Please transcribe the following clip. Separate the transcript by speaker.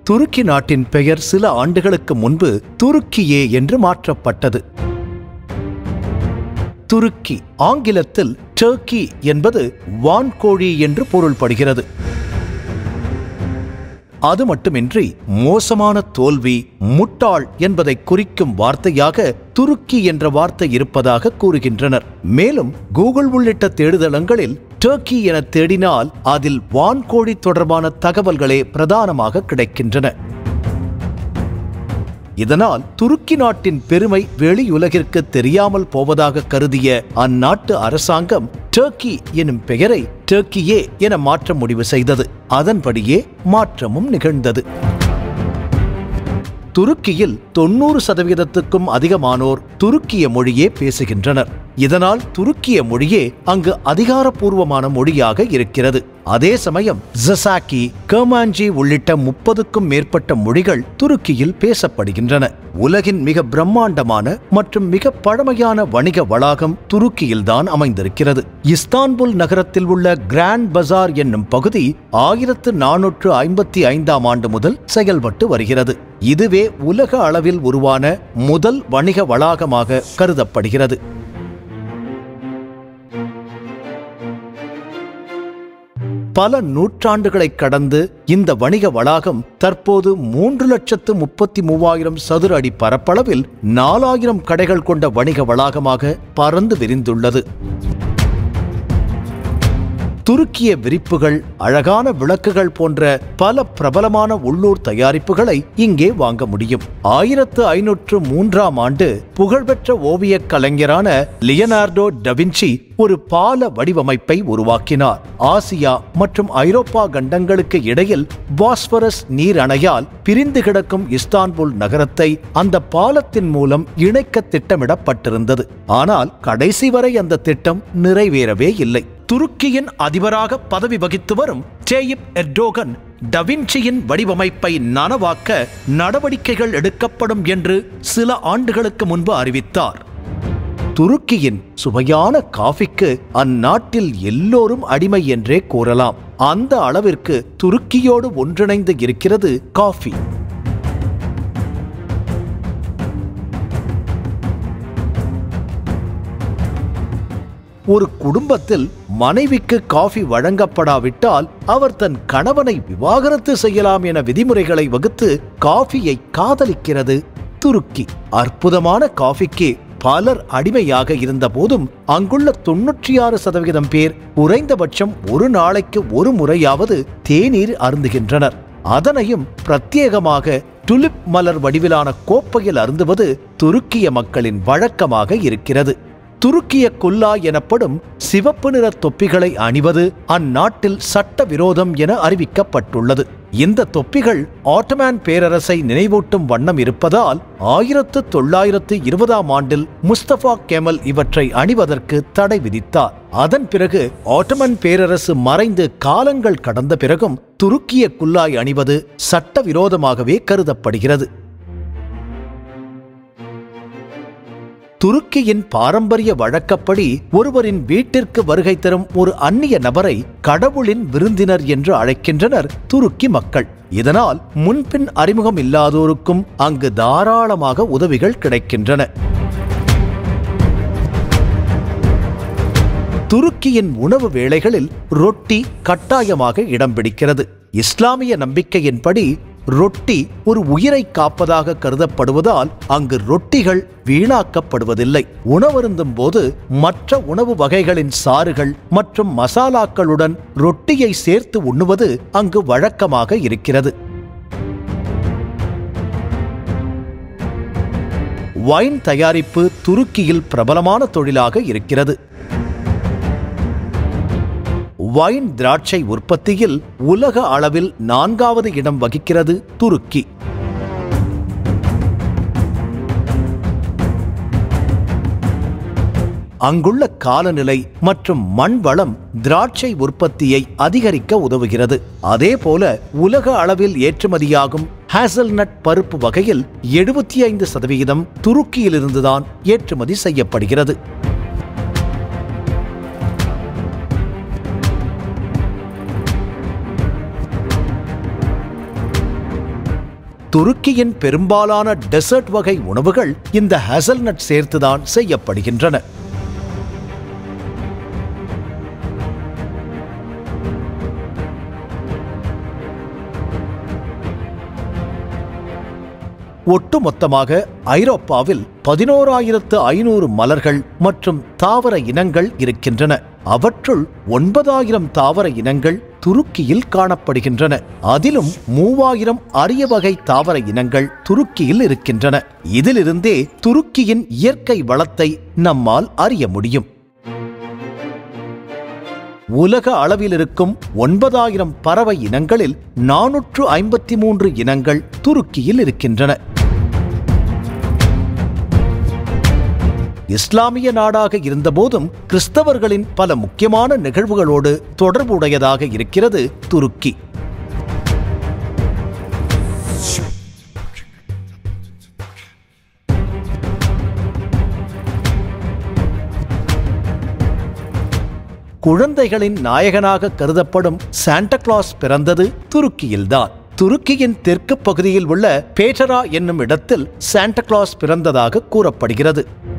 Speaker 1: துருக்கி நாட்டின் பெயர் சில ஆண்டுகளுக்கு முன்பு துருக்கியே என்று மாற்றப்பட்டது துருக்கி ஆங்கிலத்தில் டர்க்கி என்பது வான்கோழி என்று பொருள்படுகிறது அது மட்டுமின்றி மோசமான தோல்வி முட்டாள் என்பதை குறிக்கும் வார்த்தையாக துருக்கி என்ற வார்த்தை இருப்பதாக கூறுகின்றனர் மேலும் கூகுள் உள்ளிட்ட தேடுதளங்களில் டர்க்கி என தேடினால் அதில் வான்கோழி தொடர்பான தகவல்களே பிரதானமாக கிடைக்கின்றன இதனால் துருக்கி நாட்டின் பெருமை வெளியுலகிற்கு தெரியாமல் போவதாக கருதிய அந்நாட்டு அரசாங்கம் டர்க்கி எனும் பெயரை டர்க்கியே என மாற்ற முடிவு செய்தது அதன்படியே மாற்றமும் நிகழ்ந்தது துருக்கியில் தொண்ணூறு சதவீதத்துக்கும் அதிகமானோர் துருக்கிய மொழியே பேசுகின்றனர் இதனால் துருக்கிய மொழியே அங்கு அதிகாரப்பூர்வமான மொழியாக இருக்கிறது அதே சமயம் ஜசாக்கி கர்மாஞ்சி உள்ளிட்ட முப்பதுக்கும் மேற்பட்ட மொழிகள் துருக்கியில் பேசப்படுகின்றன உலகின் மிக பிரம்மாண்டமான மற்றும் மிக பழமையான வணிக வளாகம் துருக்கியில்தான் அமைந்திருக்கிறது இஸ்தான்புல் நகரத்தில் உள்ள கிராண்ட் பஜார் என்னும் பகுதி ஆயிரத்து நானூற்று ஐம்பத்தி ஐந்தாம் ஆண்டு முதல் செயல்பட்டு வருகிறது இதுவே உலக அளவில் உருவான முதல் வணிக வளாகமாக கருதப்படுகிறது பல நூற்றாண்டுகளை கடந்து இந்த வணிக வளாகம் தற்போது மூன்று லட்சத்து முப்பத்தி மூவாயிரம் சதுர அடி பரப்பளவில் நாலாயிரம் கடைகள் கொண்ட வணிக வளாகமாக பறந்து விரிந்துள்ளது துருக்கிய விரிப்புகள் அழகான விளக்குகள் போன்ற பல பிரபலமான உள்ளூர் தயாரிப்புகளை இங்கே வாங்க முடியும் ஆயிரத்து ஐநூற்று மூன்றாம் ஆண்டு புகழ்பெற்ற ஓவியக் கலைஞரான லியனார்டோ டவின்சி ஒரு பால வடிவமைப்பை உருவாக்கினார் ஆசியா மற்றும் ஐரோப்பா கண்டங்களுக்கு இடையில் பாஸ்பரஸ் நீர் அணையால் பிரிந்து கிடக்கும் இஸ்தான்புல் நகரத்தை அந்த பாலத்தின் மூலம் இணைக்க திட்டமிடப்பட்டிருந்தது ஆனால் கடைசி வரை அந்த திட்டம் நிறைவேறவே இல்லை துருக்கியின் அதிபராக பதவி வகித்து வரும் டேயிப் எர்டோகன் டவின்சியின் வடிவமைப்பை நனவாக்க நடவடிக்கைகள் எடுக்கப்படும் என்று சில ஆண்டுகளுக்கு முன்பு அறிவித்தார் துருக்கியின் சுவையான காஃபிக்கு அந்நாட்டில் எல்லோரும் அடிமை என்றே கூறலாம் அந்த அளவிற்கு துருக்கியோடு ஒன்றிணைந்து இருக்கிறது காஃபி ஒரு குடும்பத்தில் மனைவிக்கு காஃபி வழங்கப்படாவிட்டால் அவர் தன் கணவனை விவாகரத்து செய்யலாம் என விதிமுறைகளை வகுத்து காஃபியை காதலிக்கிறது துருக்கி அற்புதமான காஃபிக்கு பலர் அடிமையாக இருந்த போதும் அங்குள்ள தொன்னூற்றி ஆறு சதவிகிதம் பேர் குறைந்தபட்சம் ஒரு நாளைக்கு ஒரு முறையாவது தேநீர் அருந்துகின்றனர் அதனையும் பிரத்யேகமாக டுலிப் மலர் வடிவிலான கோப்பையில் அருந்துவது துருக்கிய மக்களின் வழக்கமாக இருக்கிறது துருக்கிய குல்லா எனப்படும் சிவப்பு நிற தொப்பிகளை அணிவது அந்நாட்டில் சட்ட விரோதம் என அறிவிக்கப்பட்டுள்ளது இந்த தொப்பிகள் ஆட்டோமேன் பேரரசை நினைவூட்டும் வண்ணம் இருப்பதால் ஆயிரத்து தொள்ளாயிரத்து இருபதாம் ஆண்டில் முஸ்தபா கெமல் இவற்றை அணிவதற்கு தடை விதித்தார் அதன் பிறகு ஆட்டோமன் பேரரசு மறைந்து காலங்கள் கடந்த பிறகும் துருக்கிய குல்லாய் அணிவது சட்டவிரோதமாகவே கருதப்படுகிறது துருக்கியின் பாரம்பரிய வழக்கப்படி ஒருவரின் வீட்டிற்கு வருகை தரும் ஒரு அந்நிய நபரை கடவுளின் விருந்தினர் என்று அழைக்கின்றனர் துருக்கி மக்கள் இதனால் முன்பின் அறிமுகம் இல்லாதோருக்கும் அங்கு தாராளமாக உதவிகள் கிடைக்கின்றன துருக்கியின் உணவு வேளைகளில் ரொட்டி கட்டாயமாக இடம் பிடிக்கிறது இஸ்லாமிய நம்பிக்கையின்படி ரொட்டி ஒரு உயிரை காப்பதாக கருதப்படுவதால் அங்கு ரொட்டிகள் வீணாக்கப்படுவதில்லை உணவருந்தும் போது மற்ற உணவு வகைகளின் சாறுகள் மற்றும் மசாலாக்களுடன் ரொட்டியை சேர்த்து உண்ணுவது அங்கு வழக்கமாக இருக்கிறது வைன் தயாரிப்பு துருக்கியில் பிரபலமான தொழிலாக இருக்கிறது வைன் திராட்சை உற்பத்தியில் உலக அளவில் நான்காவது இடம் வகிக்கிறது துருக்கி அங்குள்ள காலநிலை மற்றும் மண் வளம் திராட்சை உற்பத்தியை அதிகரிக்க உதவுகிறது அதேபோல உலக அளவில் ஏற்றுமதியாகும் ஹேசல்நட் பருப்பு வகையில் எழுபத்தி ஐந்து சதவிகிதம் துருக்கியிலிருந்துதான் ஏற்றுமதி செய்யப்படுகிறது துருக்கியின் பெரும்பாலான டெசர்ட் வகை உணவுகள் இந்த ஹேசல்நட் சேர்த்துதான் செய்யப்படுகின்றன ஒட்டுமொத்தமாக ஐரோப்பாவில் பதினோராயிரத்து ஐநூறு மலர்கள் மற்றும் தாவர இனங்கள் இருக்கின்றன அவற்றுள் ஒன்பதாயிரம் தாவர இனங்கள் துருக்கியில் காணப்படுகின்றன அதிலும் மூவாயிரம் அரிய வகை தாவர இனங்கள் துருக்கியில் இருக்கின்றன இதிலிருந்தே துருக்கியின் இயற்கை வளத்தை நம்மால் அறிய முடியும் உலக அளவில் இருக்கும் ஒன்பதாயிரம் பறவை இனங்களில் நானூற்று ஐம்பத்தி மூன்று இனங்கள் துருக்கியில் இருக்கின்றன இஸ்லாமிய நாடாக இருந்தபோதும் கிறிஸ்தவர்களின் பல முக்கியமான நிகழ்வுகளோடு தொடர்புடையதாக இருக்கிறது துருக்கி குழந்தைகளின் நாயகனாக கருதப்படும் சாண்டா கிளாஸ் பிறந்தது துருக்கியில்தான் துருக்கியின் தெற்கு பகுதியில் உள்ள பேட்டரா என்னும் இடத்தில் சாண்டா கிளாஸ் பிறந்ததாக கூறப்படுகிறது